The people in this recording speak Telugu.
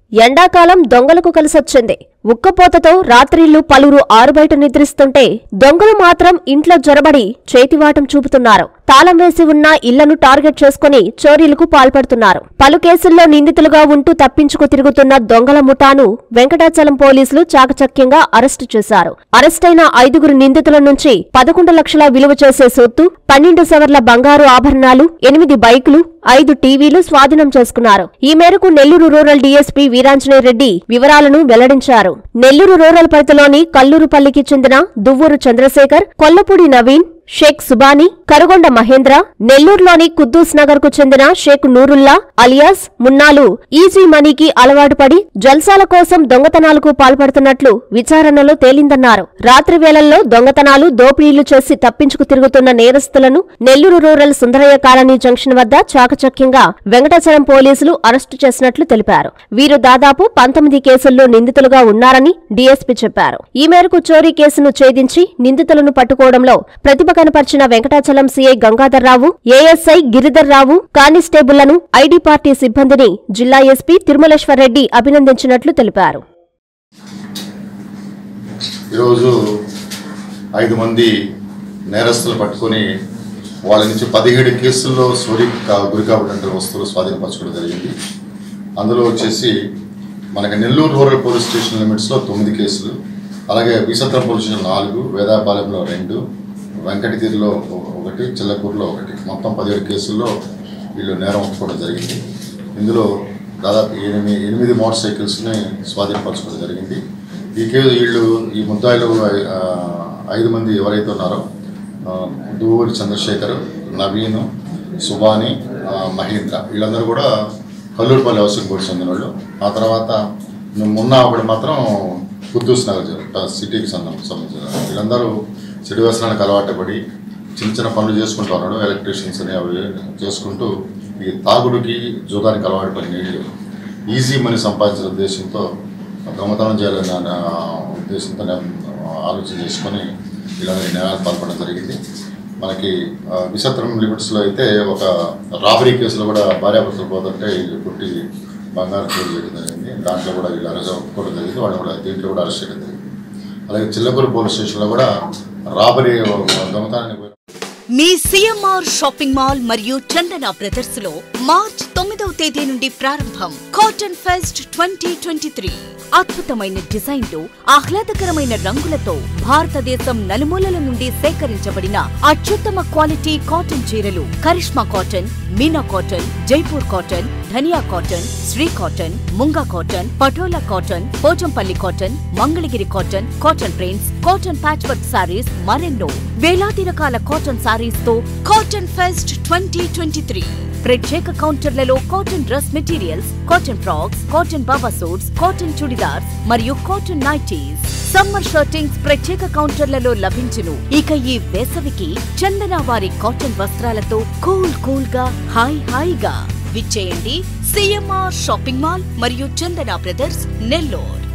ఎండాకాలం దొంగలకు కలిసొచ్చింది ఉక్కపోతతో రాత్రిళ్లు పలువురు ఆరుబయట నిద్రిస్తుంటే దొంగలు మాత్రం ఇంట్లో జొరబడి చేతివాటం చూపుతున్నారు తాళం వేసి ఉన్న ఇళ్లను టార్గెట్ చేసుకుని చోరీలకు పాల్పడుతున్నారు పలు కేసుల్లో నిందితులుగా ఉంటూ తప్పించుకు తిరుగుతున్న దొంగల ముఠాను వెంకటాచలం పోలీసులు చాకచక్యంగా అరెస్టు చేశారు అరెస్టైన ఐదుగురు నిందితుల నుంచి పదకొండు లక్షల విలువ చేసే సొత్తు పన్నెండు సవర్ల బంగారు ఆభరణాలు ఎనిమిది బైకులు ఐదు టీవీలు స్వాధీనం చేసుకున్నారు ఈ మేరకు నెల్లూరు రూరల్ డీఎస్పీ వీరాంజనేయ రెడ్డి వివరాలను వెల్లడించారు నెల్లూరు రూరల్ పరిధిలోని కల్లూరుపల్లికి చెందిన దువ్వూరు చంద్రశేఖర్ కొల్లపూడి నవీన్ షేక్ సుబానీ కరుగొండ మహేంద్ర నెల్లూరులోని కుద్దూస్ నగర్ కు చెందిన షేక్ నూరుల్లా అలియాస్ మున్నాలు ఈజీ మనీకి అలవాటు పడి జల్సాల కోసం దొంగతనాలకు పాల్పడుతున్నట్లు విచారణలో తేలిందన్నారు రాత్రి వేళల్లో దొంగతనాలు దోపిడీలు చేసి తప్పించుకు తిరుగుతున్న నేరస్తులను Nellore rural Sundaraiah colony junction వద్ద చాకచక్యంగా వెంకటాచలం పోలీసులు అరెస్టు చేసినట్లు తెలిపారు వీరు దాదాపు పంతొమ్మిది కేసుల్లో నిందితులుగా ఉన్నారని డీఎస్పీ చెప్పారు ఈ మేరకు చోరీ కేసును ఛేదించి నిందితులను పట్టుకోవడంలో ప్రతిభ కనపర్చిన Venkatachalam CI Gangadhar Rao ASI Giridhar Rao కానిస్టేబుళ్లను ID party సిబ్బందిని జిల్లా ఎస్పీ తిరుమలేశ్వరరెడ్డి అభినందించినట్లు తెలిపారు ఈరోజు ఐదు మంది నేరస్తులు పట్టుకొని వాళ్ళ నుంచి పదిహేడు కేసుల్లో సోరీ గురి కాబట్టి వస్తువులు స్వాధీనపరచుకోవడం జరిగింది అందులో వచ్చేసి మనకి నెల్లూరు రూరల్ పోలీస్ స్టేషన్ లిమిట్స్లో తొమ్మిది కేసులు అలాగే విసత్రం పోలీస్ స్టేషన్ నాలుగు వేదాపాలెంలో రెండు వెంకటగిరిలో ఒక- ఒకటి చిల్లకూరులో ఒకటి మొత్తం పదిహేడు కేసుల్లో వీళ్ళు నేరం ఒప్పుకోవడం జరిగింది ఇందులో దాదాపు ఎనిమిది ఎనిమిది మోటార్ సైకిల్స్ని స్వాధీనపరచుకోవడం జరిగింది ఈ కేసు వీళ్ళు ఈ ముద్దాయిలు ఆ, ఐదు మంది ఎవరైతే ఉన్నారో ఆ, దూవూరి చంద్రశేఖర్ నవీన్ సుబాని ఆ, మహేంద్ర వీళ్ళందరూ కూడా కల్లూరుపల్లి హౌసింగ్ బోర్డు చెందిన వాళ్ళు ఆ తర్వాత మొన్న ఒకటి మాత్రం కుద్దూస్ నగర్ జ- సిటీకి సంబంధం సంబంధించిన వాళ్ళు. వీళ్ళందరూ చెడు వ్యసనానికి అలవాటు పడి చిన్న చిన్న పనులు చేసుకుంటూ ఉన్నాడు ఎలక్ట్రీషియన్స్ అని అవి చేసుకుంటూ ఈ తాగుడుకి జూదానికి అలవాటు పడిన వీళ్ళు ఈజీ మనీ సంపాదించిన ఉద్దేశంతో దొంగతనం చేయాలన్న నా ఉద్దేశంతో నేను ఆలోచన చేసుకొని ఇలాంటి నేరాలు పాల్పడడం జరిగింది మనకి ఆ, విసత్రం లిమిట్స్లో అయితే ఒక రాబరీ కేసులో కూడా భార్యాభర్తలు పోతుంటే వీళ్ళు పుట్టి బంగారం చోటు చేయడం జరిగింది దాంట్లో కూడా వీళ్ళు అరెస్ట్ ఒప్పుకోవడం జరిగింది వాళ్ళు కూడా దీంట్లో కూడా అరెస్ట్ చేయడం జరిగింది అలాగే చిల్లకూరు పోలీస్ స్టేషన్లో కూడా రాబరీ దొంగతనానికి పోయిన మీ సిఎంఆర్ షాపింగ్ మాల్ మరియు చందన బ్రదర్స్ లో మార్చ్ తొమ్మిదవ తేదీ నుండి ప్రారంభం cotton fest twenty twenty three అద్భుతమైన డిజైన్లు ఆహ్లాదకరమైన రంగులతో భారతదేశం నలుమూలల నుండి సేకరించబడిన అత్యుత్తమ క్వాలిటీ కాటన్ చీరలు Karishma cotton Meena cotton Jaipur cotton Dhaniya cotton Shri cotton Munga cotton Patola cotton Pochampally cotton Mangalagiri cotton cotton prints cotton patch work sarees మరెన్నో వేలాది రకాల కాటన్ సారీస్ తో cotton fest twenty twenty three ప్రత్యేక కౌంటర్లలో cotton dress materials cotton frocks cotton baba suits cotton chudidars మరియు కాటన్ నైటీస్ సమ్మర్ షర్టింగ్స్ ప్రత్యేక కౌంటర్లలో లభించును ఇక ఈ వేసవికి చందన వారి కాటన్ వస్త్రాలతో కూల్ కూల్ గా హాయ్ హాయిగా విచ్చేయండి సిఎంఆర్ షాపింగ్ మాల్ మరియు చందన బ్రదర్స్ నెల్లూరు